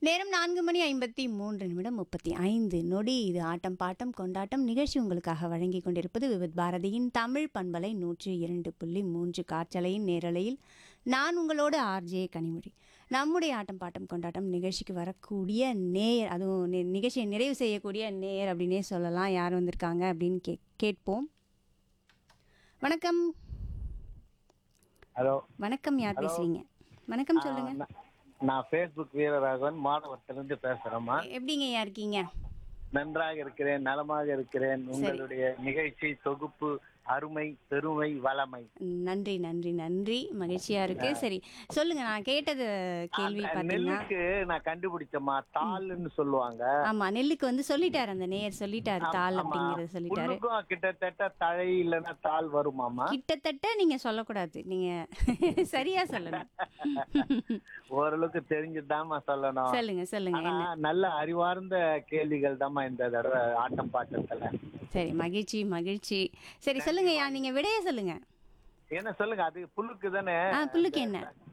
நேரம் நான்கு மணி ஐம்பத்தி மூன்று நிமிடம் முப்பத்தி ஐந்து நொடி இது ஆட்டம் பாட்டம் கொண்டாட்டம் நிகழ்ச்சி உங்களுக்காக வழங்கி கொண்டிருப்பது விவித் பாரதியின் தமிழ் பண்பலை நூற்றி இரண்டு புள்ளி மூன்று காற்றலையின் நேரலையில் நான் உங்களோட ஆர்ஜே கனிமொழி நம்முடைய ஆட்டம் பாட்டம் கொண்டாட்டம் நிகழ்ச்சிக்கு வரக்கூடிய நேயர் அதுவும் நி- நிகழ்ச்சியை நிறைவு செய்யக்கூடிய நேயர் அப்படின்னே சொல்லலாம் யார் வந்திருக்காங்க அப்படின்னு கே கேட்போம் வணக்கம் ஹலோ வணக்கம் யார் பேசுறீங்க வணக்கம் சொல்லுங்க நான்- நான் ஃபேஸ்புக் வீரராகவன் மாணவத்திலிருந்து பேசுறேம்மா எப்படிங்க ஐயா இருக்கீங்க நன்றாக இருக்கிறேன் நலமாக இருக்கிறேன் உங்களுடைய நிகழ்ச்சி தொகுப்பு அருமை பெருமை வளமை நன்றி நன்றி நன்றி மகிழ்ச்சியா இருக்கு சரி சொல்லுங்க நான் கேட்டது கேள்வி அந்த பாத்தீங்கன்னா நெல்லுக்கு நான் கண்டுபிடிச்சம்மா தாள்னு சொல்லுவாங்க ஆமா நெல்லுக்கு வந்து சொல்லிட்டாரு அந்த நேயர் சொல்லிட்டாரு தாள் ஆமா. அப்படிங்கறத சொல்லிட்டாரு புல்லுக்கும் கிட்டத்தட்ட தழை இல்லைன்னா தாள் வருமாமா கிட்டத்தட்ட நீங்க சொல்லக்கூடாது நீங்க சரியா சொல்லணும் ஓரளவுக்கு தெரிஞ்சுதாம்மா சொல்லணும் சொல்லுங்க சொல்லுங்க ஆனா என்ன நல்ல அறிவார்ந்த கேள்விகள் தாம்மா இந்த தடவை ஆட்டம் பாட்டத்துல சரி மகிழ்ச்சி மகிழ்ச்சி சரி சொல்லுங்க ஐயா நீங்க விடைய சொல்லுங்க என்ன சொல்லுங்க அது புல்லுக்கு தானே ஆ புல்லுக்கு என்ன